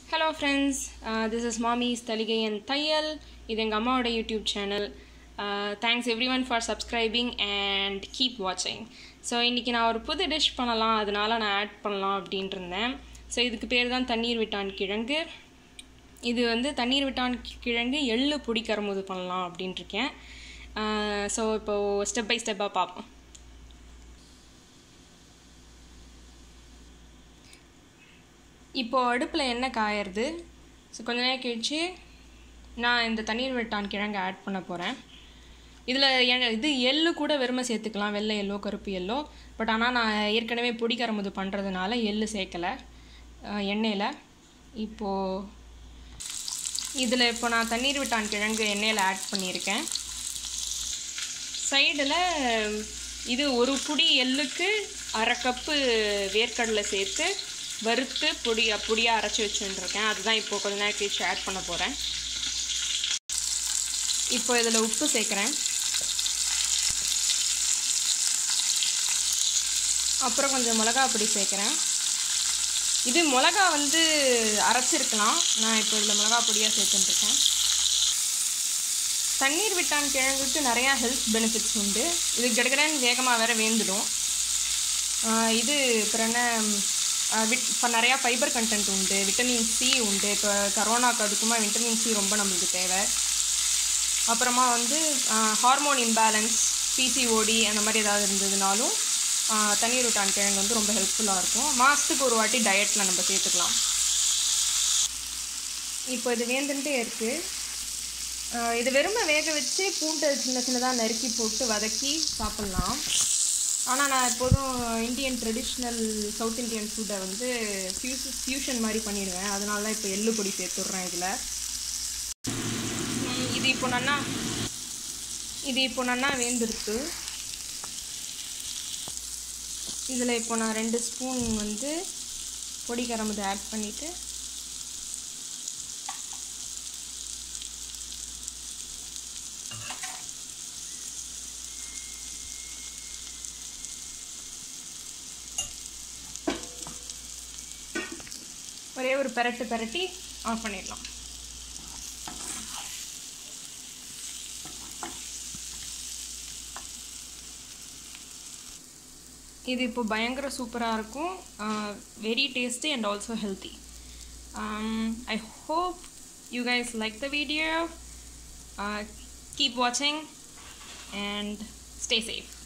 hello friends this is mommy's தலிகை and தையல் இது எங்கள் அம்மாவோட YouTube channel thanks everyone for subscribing and keep வாட்சிங் ஸோ இன்றைக்கி நான் ஒரு புது டிஷ் பண்ணலாம் அதனால நான் ஆட் பண்ணலாம் அப்படின்ட்டு இருந்தேன் ஸோ இதுக்கு பேர் தான் தண்ணீர் விட்டான் கிழங்கு இது வந்து தண்ணீர் விட்டான் கிழங்கு எள்ளு பொடி கரும்புது பண்ணலாம் அப்படின்ட்டு இருக்கேன் ஸோ இப்போது ஸ்டெப் பை ஸ்டெப்பாக பார்ப்போம் இப்போது அடுப்பில் எண்ணெய் காயறது ஸோ கொஞ்ச நேரம் கழிச்சு நான் இந்த தண்ணீர் வெட்டான் கிழங்கு ஆட் பண்ண போகிறேன் இதில் இது எள்ளு கூட வெறுமை சேர்த்துக்கலாம் வெள்ளை எல்லோ கருப்பு எல்லோ பட் ஆனால் நான் ஏற்கனவே பொடி கரமுது பண்ணுறதுனால எள்ளு சேர்க்கலை எண்ணெயில் இப்போது இதில் இப்போ நான் தண்ணீர் விட்டான் கிழங்கு எண்ணெயில் ஆட் பண்ணியிருக்கேன் சைடில் இது ஒரு புடி எள்ளுக்கு அரை கப்பு வேர்க்கடலை சேர்த்து வறுத்து பொடி பொடியாக அரைச்சி வச்சுருக்கேன் அதுதான் இப்போ கொஞ்ச நேரம் கழிச்சு ஆட் பண்ண போகிறேன் இப்போ இதில் உப்பு சேர்க்குறேன் அப்புறம் கொஞ்சம் மிளகா பொடி சேர்க்குறேன் இது மிளகா வந்து அரைச்சிருக்கலாம் நான் இப்போ இதில் மிளகா பொடியாக சேர்த்துட்டுருக்கேன் தண்ணீர் விட்டான் கிழங்குக்கு நிறையா ஹெல்த் பெனிஃபிட்ஸ் உண்டு இது கடகடன்னு வேகமாக வேற வேந்துடும் இது அப்புறம் என்ன விட் இப்போ நிறையா ஃபைபர் கண்டென்ட் உண்டு விட்டமின் சி உண்டு இப்போ கரோனாக்கு அதுக்குமா விட்டமின் சி ரொம்ப நம்மளுக்கு தேவை அப்புறமா வந்து ஹார்மோன் இம்பேலன்ஸ் பிசிஓடி அந்த மாதிரி ஏதாவது இருந்ததுனாலும் தண்ணீர் விட்டான் கிழங்கு வந்து ரொம்ப ஹெல்ப்ஃபுல்லாக இருக்கும் மாதத்துக்கு ஒரு வாட்டி டயட்டில் நம்ம சேர்த்துக்கலாம் இப்போ இது வேந்துட்டே இருக்குது இது வெறுமை வேக வச்சு பூண்டை சின்ன சின்னதாக நறுக்கி போட்டு வதக்கி சாப்பிட்லாம் ஆனால் நான் எப்போதும் இந்தியன் ட்ரெடிஷ்னல் சவுத் இந்தியன் ஃபுட்டை வந்து ஃபியூஸ் ஃபியூஷன் மாதிரி பண்ணிடுவேன் அதனால தான் இப்போ எள்ளு பொடி சேர்த்துட்றேன் இதில் இது இப்போ நன்னா இது இப்போ நன்னா வேந்துருக்கு இதில் இப்போ நான் ரெண்டு ஸ்பூன் வந்து பொடி கரம்பு ஆட் பண்ணிவிட்டு ஒரே ஒரு பெரட்டு பெரட்டி ஆஃப் பண்ணிடலாம் இது இப்போ பயங்கர சூப்பராக இருக்கும் very tasty and also healthy I hope you guys like the video keep வாட்சிங் அண்ட் ஸ்டே சேஃப்